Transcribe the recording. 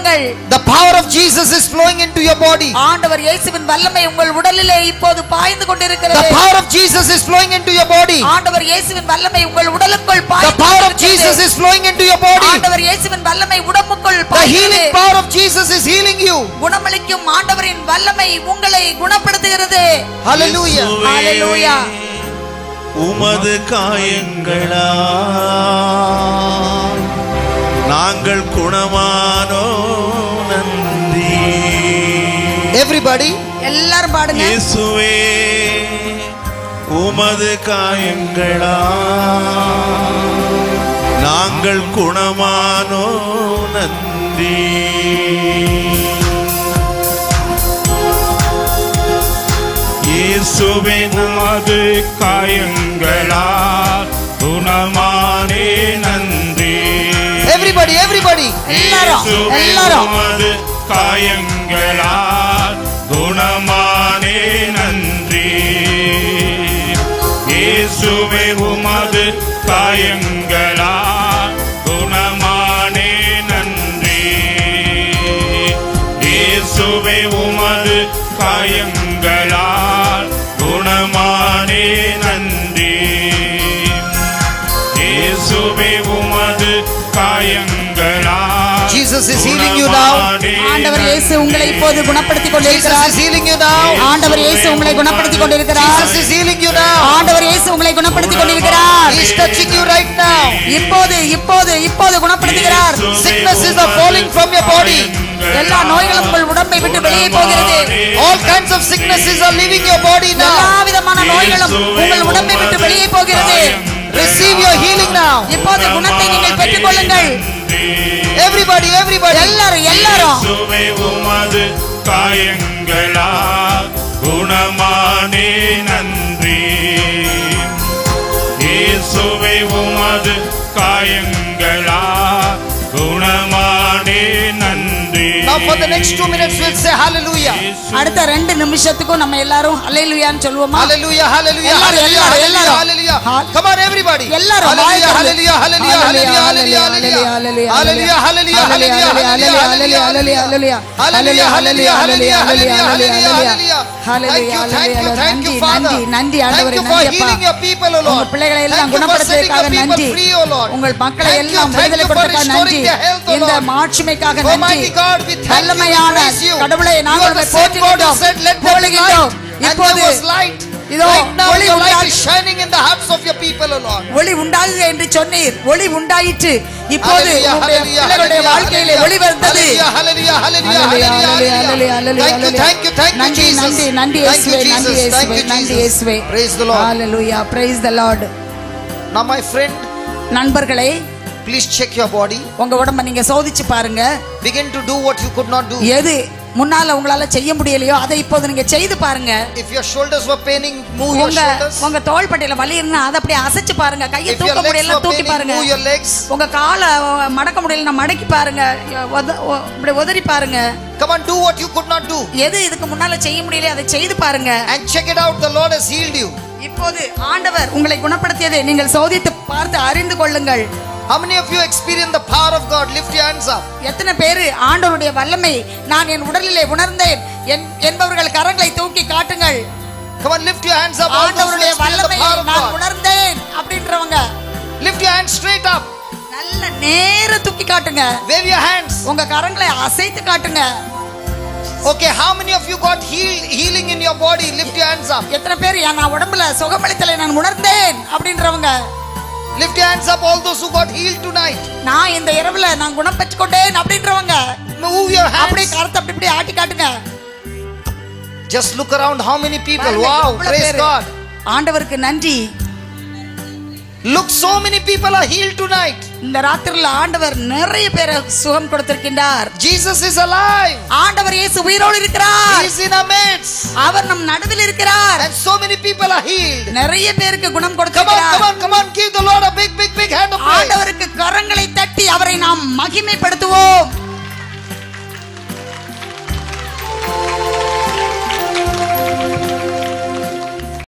கொள்ளுங்கள் The power of Jesus is flowing into your body. ஆண்டவர் இயேசுவின் வல்லமை உங்கள் உடலிலே இப்போது பாய்ந்து The கொண்டிருக்கிறது power of Jesus is flowing into your body. ஆண்டவர் இயேசுவின் வல்லமை உங்கள் உடலுக்குள் The பாய்ந்து power of கொண்டிருக்கிறது. Jesus is flowing into your body. ஆண்டவர் இயேசுவின் வல்லமை உடம்புக்குள் The பாய்கிறது. healing power of Jesus is healing you. குணமளிக்கும் ஆண்டவரின் வல்லமை உங்களை குணப்படுத்துகிறது Hallelujah. Hallelujah. உமது காயங்களா நாங்கள் குணமானோ நன்றி Everybody, எல்லாரும் பாடுங்க இயேசுவே உமது காயங்களா நாங்கள் குணமானோ நன்றி இயேசுவே உமது காயங்களா குணமானே நன்றி everybody, everybody. எல்லாரும் இயேசுவே எல்லாரும் உமது காயங்களா குணமானே நன்றி இயேசுவே உமது காயங்களா குணமானே நன்றி இயேசுவே உமது காயங்களா குணமானே நன்றி இயேசுவே உமது காயங்களா Jesus is healing you now. ஆண்டவர் இயேசு உங்களை இப்போது குணப்படுத்திக் Jesus கொண்டிருக்கிறார் is healing you now. ஆண்டவர் இயேசு உங்களை குணப்படுத்திக் கொண்டிருக்கிறார் Jesus is healing you now. ஆண்டவர் இயேசு உங்களை குணப்படுத்திக் கொண்டிருக்கிறார் He is touching you right now. இப்போது இப்போது இப்போது குணப்படுத்துகிறார் Sicknesses are falling from your body. எல்லா நோய்களும் உங்கள் உடம்பை விட்டு வெளியே போகிறது All kinds of sicknesses are leaving your body எல்லா now. விதமான நோய்களும் உங்கள் உடம்பை விட்டு வெளியே போகிறது Receive your healing now. இப்போது குணத்தை நீங்கள் பெற்றுக் கொள்ளுங்கள் Everybody, everybody. எல்லாரும் எல்லாரும் இயேசுவே உமது காயங்களா குணமானே நன்றி இயேசுவே உமது காயங்களா குணமானே நன்றி Now for the next two minutes we'll say hallelujah. அடுத்த ரெண்டு நிமிஷத்துக்கும் நம்ம எல்லாரும் அல்லேலூயான்னு சொல்லுவோமா Hallelujah, hallelujah, எல்லாரும், hallelujah, எல்லாரும், hallelujah, எல்லாரும். hallelujah. Hall- Come on, everybody. எல்லாரும் Hallelujah, வாய் திறந்து. hallelujah, hallelujah, hallelujah, hallelujah, hallelujah. Hallelujah, hallelujah, hallelujah, hallelujah, hallelujah, hallelujah. Hallelujah, hallelujah, hallelujah, hallelujah, hallelujah. Thank you, thank you, thank you, Father. நன்றி நன்றி Thank ஆண்டவரே you for நன்றி அப்பா healing your people, O உங்க Lord. பிள்ளைகளை எல்லாம் Thank you for setting குணப்படுத்துவதற்காக your people நன்றி free, O Lord. உங்கள் மக்களை Thank you, எல்லாம் thank விடுதலை you for கொடுத்ததற்காக நன்றி restoring their health, O இந்த Lord. மாட்சிமைக்காக நன்றி Almighty God, we thank you, we வல்லமையான praise you. கடவுளை You நாங்கள் are the உம்மை same God who போற்றுகின்றோம் said, let there be புகழுகின்றோம் light. And there இப்போது was light. இதோ Right now, ஒளி your light உண்டாக- is shining in the hearts of your people, O Lord. ஒளி உண்டாகுக என்று சொன்னீர் ஒளி உண்டாயிற்று இப்போது Hallelujah, உங்களுடைய hallelujah, பிள்ளைகளுடைய hallelujah, வாழ்க்கையிலே hallelujah. ஒளி வந்தது Hallelujah, hallelujah, hallelujah, Hallelujah, hallelujah, hallelujah, hallelujah. hallelujah, Thank you, hallelujah. thank you, thank you, நன்றி Jesus. நன்றி நன்றி Thank you, இயேசுவே நன்றி Jesus. Thank இயேசுவே you, நன்றி Jesus. இயேசுவே Praise the Lord. Hallelujah praise the lord Now, my friend, நண்பர்களே please check your body. உங்க உடம்ப நீங்க சோதிச்சு பாருங்க Begin to do what you could not do. எது முன்னால உங்களால செய்ய முடியலையோ அதை இப்போது நீங்க செய்து பாருங்க If your shoulders were paining, move your உங்க shoulders. உங்க தோள்பட்டையில வலி இருந்தா அதை அப்படியே அசைச்சு பாருங்க கையை If your தூக்க legs முடியல were தூக்கி paining, பாருங்க move your legs. உங்க காலை அஹ், மடக்க முடியலன்னா மடக்கி பாருங்க உத- உ- இப்படி உதறி பாருங்க Come on, do what you could not do. எது இதுக்கு முன்னால செய்ய முடியல அதை செய்து பாருங்க And check it out. The Lord has healed you. இப்போது ஆண்டவர் உங்களை குணப்படுத்தியதை நீங்கள் சோதித்து பார்த்து அறிந்து கொள்ளுங்கள் How many of you experience the power of God? Lift your hands up. எத்தனை பேரு ஆண்டவருடைய வல்லமை நான் என் உடலிலே உணர்ந்தேன் என்- என்பவர்கள் கரங்களை தூக்கி காட்டுங்கள் Come on, lift your hands up. All those who ஆண்டவருடைய experience the வல்லமையை power of நான் God. உணர்ந்தேன் அப்படின்றவங்க Lift your hands straight up. நல்ல நேர தூக்கி காட்டுங்க Wave your hands. உங்க கரங்களை அசைத்து காட்டுங்க Okay, how many of you got healed, healing in your body? Lift your hands up. எத்தனை பேர் "என் நான் உடம்புல சுகமளித்தலை நான் உணர்ந்தேன் அப்படின்றவங்க Lift your hands up, all those who got healed tonight. நான் இந்த இரவுல நான் குணம் பெற்றுக்கொண்டேன் அப்படின்றவங்க Move your அப்படியே hands. கருத்தை அப்படி இப்படி ஆட்டி காட்டுங்க Just look around how many people. பாருங்க, Wow, எவ்வளவு praise பேரு. God. ஆண்டவருக்கு நன்றி Look, so many people are healed tonight. இந்த ராத்திரில ஆண்டவர் நிறைய பேரை சுகம் கொடுத்திருக்கின்றார் Jesus is alive. ஆண்டவர் இயேசு உயிரோடு He இருக்கிறார் is in our midst. அவர் நம் நடுவில் இருக்கிறார் And so many people are healed. நிறைய பேருக்கு குணம் Come on, come கொடுத்திருக்கிறார் on, come on. Give the Lord a big, big, big hand of praise. ஆண்டவருக்கு கரங்களை தட்டி அவரை நாம் மகிமைப்படுத்துவோம்